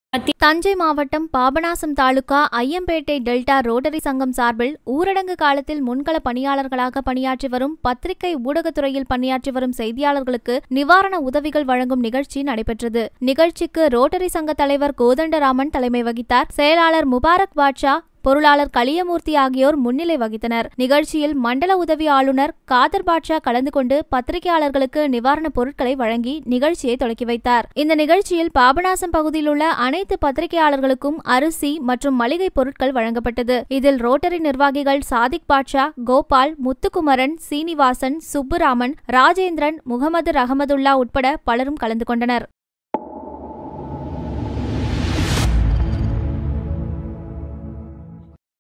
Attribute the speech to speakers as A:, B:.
A: தஞ்சை மாவட்டம் பாபநாசம் தாலுகா Ayyampettai delta rotary சங்கம் சார்பில் ஊரடங்கு காலத்தில் முன்கள பணியாளர்களாக பணியாற்றி வரும் பத்திரிகை ஊடகத்துறையில் பணியாற்றி வரும் செய்தியாளர்களுக்கு நிவாரண உதவிகள் வழங்கும் நிகழ்ச்சி நடைபெற்றது நிகழ்ச்சிக்கு ரோட்டரி சங்க தலைவர் கோதண்டராமன் தலைமை வகித்தார் செயலாளர் முபாரக் பாட்ஷா பொருளாளர் களியமூர்த்தி ஆகியோர் முன்னிலை வகித்தனர் நிகழ்ச்சியில் மண்டல உதவி ஆளுநர் காதர் பாட்ஷா கலந்து கொண்டு பத்திரிகையாளர்களுக்கு நிவாரணப் பொருட்களை வழங்கி நிகழ்ச்சியை தொடக்கி வைத்தார் இந்த நிகழ்ச்சியில் பாபநாசம் பகுதியில் உள்ள அனைத்து பத்திரிகையாளர்களுக்கும் அரிசி மற்றும் மளிகை பொருட்கள் வழங்கப்பட்டது இதில் ரோட்டரி நிர்வாகிகள் சாதிக் பாட்ஷா கோபால் முத்துக்குமரன் சீனிவாசன் சுப்புராமன் ராஜேந்திரன் முகமது ரஹமதுல்லா உட்பட பலரும் கலந்து கொண்டனர்